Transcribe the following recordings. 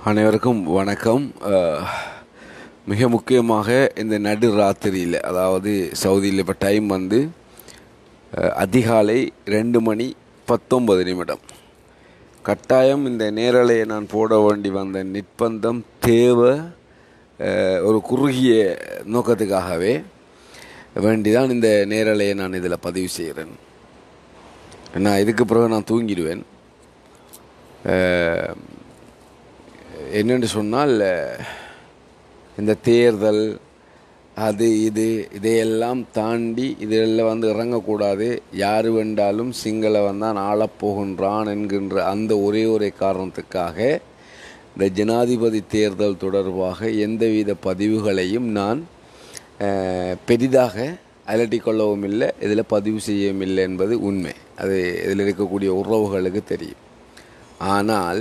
அனைவருக்கும் வணக்கம் அஹ், மிக முக்கியமாக இந்த நடு ராத்திரியில் அதாவது சவுதியில் இப்போ டைம் வந்து அஹ், அதிகாலை ரெண்டு மணி பத்தொன்பது நிமிடம் கட்டாயம் இந்த நேரலையை நான் போட வேண்டி வந்த நிர்பந்தம் தேவை அஹ், ஒரு குறுகிய நோக்கத்துக்காகவே வேண்டிதான் இந்த நேரலையை நான் இதில் பதிவு செய்கிறேன் நான் இதுக்கு பிறகு நான் தூங்கிடுவேன் அஹ், என்னென்று சொன்னால் இந்த தேர்தல் அது இது இதையெல்லாம் தாண்டி இதில் வந்து இறங்கக்கூடாது யார் வேண்டாலும் சிங்களவன் தான் ஆளப்போகின்றான் என்கின்ற அந்த ஒரே ஒரே காரணத்துக்காக இந்த ஜனாதிபதி தேர்தல் தொடர்பாக எந்தவித பதிவுகளையும் நான் அஹ், பெரிதாக அலட்டிக்கொள்ளவும் இல்லை இதில் பதிவு செய்யவும் இல்லை என்பது உண்மை அது இதில் இருக்கக்கூடிய உறவுகளுக்கு தெரியும் ஆனால்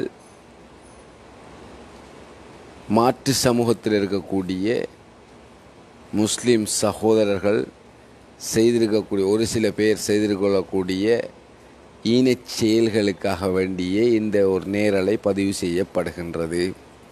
மாற்று சமூகத்தில் இருக்கக்கூடிய முஸ்லிம் சகோதரர்கள் செய்திருக்கக்கூடிய ஒரு சில பேர் செய்திருக்கக்கூடிய ஈனச் செயல்களுக்காக வேண்டிய இந்த ஒரு நேரலை பதிவு செய்யப்படுகின்றது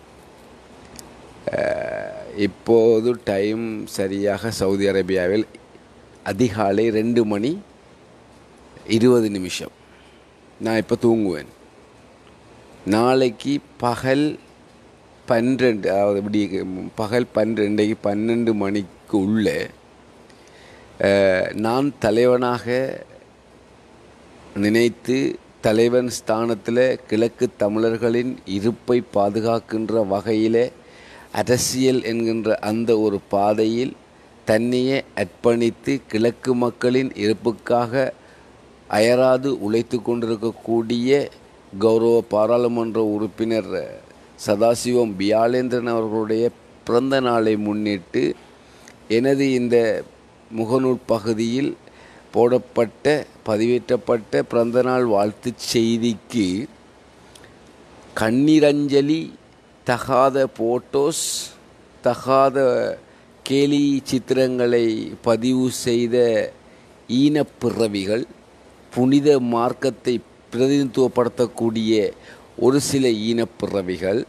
அஹ், இப்போது டைம் சரியாக சவுதி அரேபியாவில் அதிகாலை ரெண்டு மணி இருபது நிமிஷம் நான் இப்போ தூங்குவேன் நாளைக்கு பகல் பன்னிரெண்டு அதாவது இப்படி பகல் பன்னிரெண்டைக்கு பன்னெண்டு மணிக்கு உள்ளே அஹ், நான் தலைவனாக நினைத்து தலைவன் ஸ்தானத்தில் கிழக்கு தமிழர்களின் இருப்பை பாதுகாக்கின்ற வகையில் அரசியல் என்கின்ற அந்த ஒரு பாதையில் தன்னையே அர்ப்பணித்து கிழக்கு மக்களின் இருப்புக்காக அயராது உழைத்து கொண்டிருக்கக்கூடிய கௌரவ பாராளுமன்ற உறுப்பினர் சதாசிவம் பியாலேந்திரன் அவர்களுடைய பிறந்த நாளை முன்னிட்டு எனது இந்த முகநூல் பகுதியில் போடப்பட்ட பதிவேற்றப்பட்ட பிறந்தநாள் வாழ்த்துச் செய்திக்கு கண்ணீரஞ்சலி தகாத போட்டோஸ் தகாத கேலி சித்திரங்களை பதிவு செய்த ஈனப்பிறவிகள் புனித மார்க்கத்தை பிரதிநிதித்துவப்படுத்தக்கூடிய ஒரு சில ஈனப்பிறவிகள்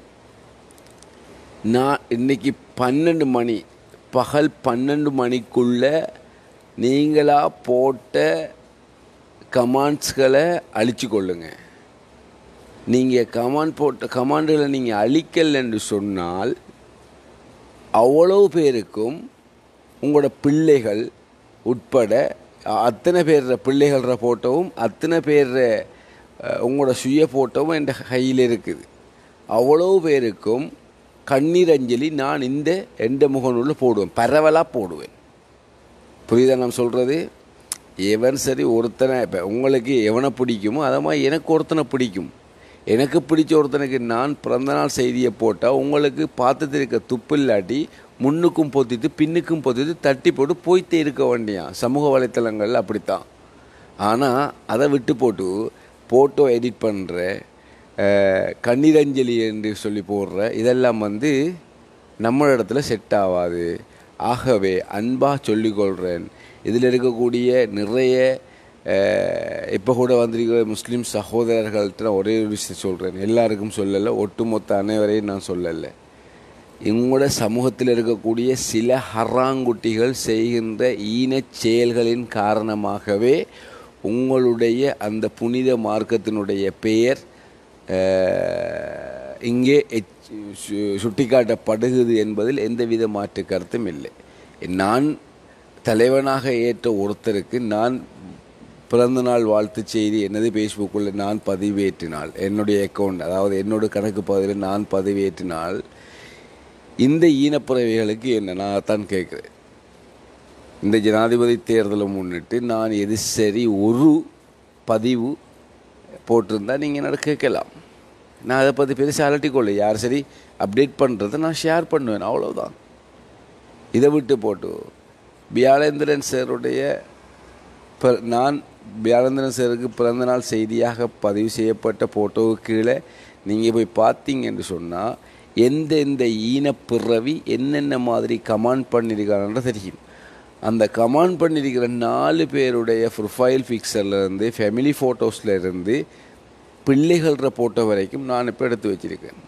நான் இன்னைக்கு பன்னெண்டு மணி பகல் பன்னெண்டு மணிக்குள்ள நீங்களா போட்ட கமாண்ட்ஸ்களை அழிச்சு கொள்ளுங்க நீங்கள் கமாண்ட் போட்ட கமாண்டுகளை நீங்கள் அழிக்கல் என்று சொன்னால் அவ்வளவு பேருக்கும் உங்களோட பிள்ளைகள் உட்பட அத்தனை பேர் பிள்ளைகள ஃபோட்டோவும் அத்தனை பேர் உங்களோட சுய ஃபோட்டோவும் என் கையில் இருக்குது அவ்வளவு பேருக்கும் கண்ணீர் அஞ்சலி நான் இந்த எந்த முகநூலில் போடுவேன் பரவலாக போடுவேன் புரியுதா நான் சொல்கிறது எவன் சரி ஒருத்தனை இப்போ உங்களுக்கு எவனை பிடிக்குமோ அதை மாதிரி எனக்கு ஒருத்தனை பிடிக்கும் எனக்கு பிடிச்ச ஒருத்தனுக்கு நான் பிறந்தநாள் செய்தியை போட்டால் உங்களுக்கு பார்த்துட்டு இருக்க துப்பு இல்லாட்டி முன்னுக்கும் பொத்திட்டு பின்னுக்கும் பொத்திட்டு தட்டி போட்டு போய்த்தே இருக்க வேண்டியான் சமூக வலைத்தளங்கள் அப்படித்தான் ஆனால் அதை விட்டு போட்டு ஃபோட்டோ எடிட் பண்ணுற கண்ணீரஞ்சலி என்று சொல்லி போடுற இதெல்லாம் வந்து நம்ம இடத்துல செட் ஆகாது ஆகவே அன்பாக சொல்லிக்கொள்கிறேன் இதில் இருக்கக்கூடிய நிறைய இப்போ கூட வந்திருக்கிற முஸ்லீம் சகோதரர்கள்ட்ட நான் ஒரே ஒரு விஷயம் சொல்கிறேன் எல்லாருக்கும் சொல்லலை ஒட்டுமொத்த அனைவரையும் நான் சொல்லலை எங்களோட சமூகத்தில் இருக்கக்கூடிய சில ஹராங்குட்டிகள் செய்கின்ற ஈனச் செயல்களின் காரணமாகவே உங்களுடைய அந்த புனித மார்க்கத்தினுடைய பெயர் அஹ், இங்கே எச்- சு- சுட்டிக்காட்டப்படுகிறது என்பதில் எந்தவித மாற்று கருத்தும் இல்லை நான் தலைவனாக ஏற்ற ஒருத்தருக்கு நான் பிறந்தநாள் வாழ்த்து செய்தி என்னது ஃபேஸ்புக்கில் நான் பதிவேற்றினால் என்னுடைய அக்கௌண்ட் அதாவது என்னோட கணக்கு பகுதியில் நான் பதிவேற்றினால் இந்த ஈனப்புறவைகளுக்கு என்ன நான் தான் கேட்குறேன் இந்த ஜனாதிபதி தேர்தலை முன்னிட்டு நான் எது சரி ஒரு பதிவு போட்டிருந்தா நீங்கள் என்ன கேட்கலாம் நான் அதை பற்றி பெருசாக அலட்டிக்கொள்ள யார் சரி அப்டேட் பண்ணுறதை நான் ஷேர் பண்ணுவேன் அவ்வளவுதான் இதை விட்டு போட்டு பியாலேந்திரன் சாருடைய பிற- நான் பியாலேந்திரன் சாருக்கு பிறந்தநாள் செய்தியாக பதிவு செய்யப்பட்ட ஃபோட்டோவுக்கு கீழே நீங்கள் போய் பார்த்தீங்க என்று சொன்னால் எந்த எந்த ஈனப்பிறவி என்னென்ன மாதிரி கமாண்ட் பண்ணியிருக்காங்கன்ற தெரியும் அந்த கமாண்ட் பண்ணியிருக்கிற நாலு பேருடைய ப்ரொஃபைல் இருந்து ஃபேமிலி ஃபோட்டோஸில் இருந்து பிள்ளைகள்ற ஃபோட்டோ வரைக்கும் நான் இப்போ எடுத்து வச்சுருக்கேன்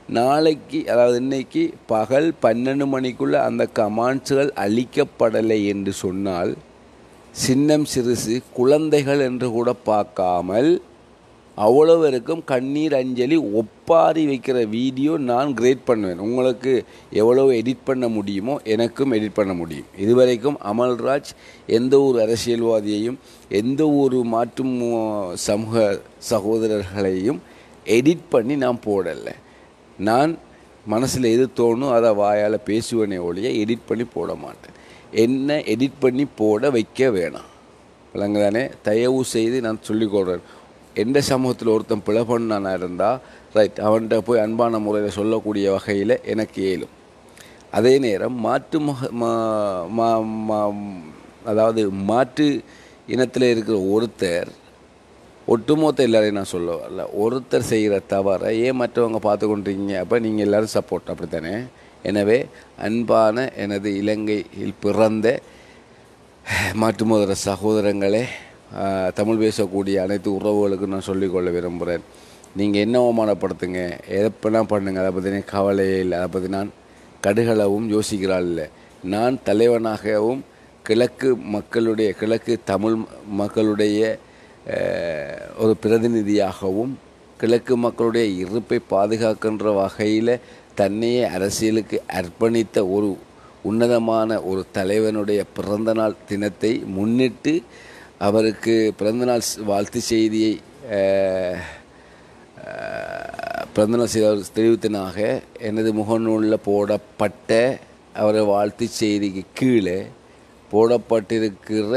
நாளைக்கு அதாவது இன்னைக்கு பகல் பன்னெண்டு மணிக்குள்ளே அந்த கமாண்ட்ஸுகள் அளிக்கப்படலை என்று சொன்னால் சின்னம் சிறுசு குழந்தைகள் என்று கூட பார்க்காமல் அவ்வளவருக்கும் கண்ணீர் அஞ்சலி ஒப்பாரி வைக்கிற வீடியோ நான் கிரேட் பண்ணுவேன் உங்களுக்கு எவ்வளவு எடிட் பண்ண முடியுமோ எனக்கும் எடிட் பண்ண முடியும் இதுவரைக்கும் அமல்ராஜ் எந்த ஒரு அரசியல்வாதியையும் எந்த ஒரு மாற்றும் சமூக சகோதரர்களையும் எடிட் பண்ணி நான் போடலை நான் மனசில் எது தோணும் அதை வாயால் பேசுவேனே ஒழிய எடிட் பண்ணி போட மாட்டேன் என்ன எடிட் பண்ணி போட வைக்க வேணாம் விளங்குதானே தயவு செய்து நான் சொல்லிக்கொள்கிறேன் எந்த சமூகத்தில் ஒருத்தன் பிழை பண்ணானா இருந்தால் ரைட் அவன்கிட்ட போய் அன்பான முறையில் சொல்லக்கூடிய வகையில் எனக்கு இயலும் அதே நேரம் மாற்று மக மா- மா- மா- அதாவது மாற்று இனத்தில் இருக்கிற ஒருத்தர் ஒட்டுமொத்த எல்லாரையும் நான் சொல்ல வரல ஒருத்தர் செய்கிற தவறை ஏன் மற்றவங்க பார்த்து கொண்டிருக்கீங்க அப்போ நீங்கள் எல்லோரும் சப்போர்ட் அப்படித்தானே எனவே அன்பான எனது இலங்கையில் பிறந்த மாற்றுமோதர சகோதரங்களே ஆஹ், தமிழ் பேசக்கூடிய அனைத்து உறவுகளுக்கும் நான் சொல்லிக்கொள்ள விரும்புகிறேன் நீங்கள் என்ன அவமானப்படுத்துங்க எதப்பனா பண்ணுங்க அதை பற்றி கவலையே இல்லை அதை பற்றி நான் கடுகளவும் யோசிக்கிறாள் இல்லை நான் தலைவனாகவும் கிழக்கு மக்களுடைய கிழக்கு தமிழ் மக்களுடைய அஹ், ஒரு பிரதிநிதியாகவும் கிழக்கு மக்களுடைய இருப்பை பாதுகாக்கின்ற வகையில் தன்னையே அரசியலுக்கு அர்ப்பணித்த ஒரு உன்னதமான ஒரு தலைவனுடைய பிறந்தநாள் தினத்தை முன்னிட்டு அவருக்கு பிறந்தநாள் ஸ்- வாழ்த்து செய்தியை அஹ், அஹ், பிறந்தநாள் செய்தி தெரிவித்தனாக எனது முகநூலில் போடப்பட்ட அவரை வாழ்த்து செய்திக்கு கீழே போடப்பட்டிருக்கிற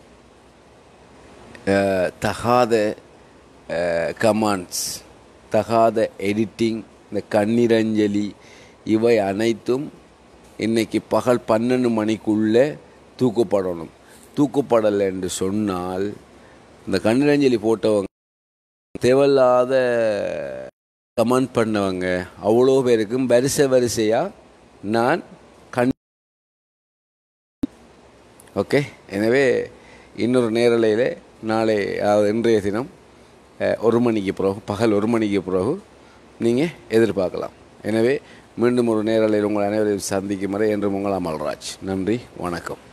அஹ், தகாத கமாண்ட்ஸ் தகாத எடிட்டிங் இந்த கண்ணீரஞ்சலி இவை அனைத்தும் இன்னைக்கு பகல் பன்னெண்டு மணிக்குள்ளே தூக்கப்படணும் தூக்கப்படலை என்று சொன்னால் இந்த கண்ணீரஞ்சலி போட்டவங்க தேவையில்லாத கமெண்ட் பண்ணவங்க அவ்வளோ பேருக்கும் வரிசை வரிசையாக நான் கண் ஓகே எனவே இன்னொரு நேரலையில் நாளை அதாவது இன்றைய தினம் அஹ், ஒரு மணிக்கு பிறகு பகல் ஒரு மணிக்கு பிறகு நீங்கள் எதிர்பார்க்கலாம் எனவே மீண்டும் ஒரு நேரலையில் உங்கள் அனைவரையும் சந்திக்கும் வரை என்றும் உங்கள் அமல்ராஜ் நன்றி வணக்கம்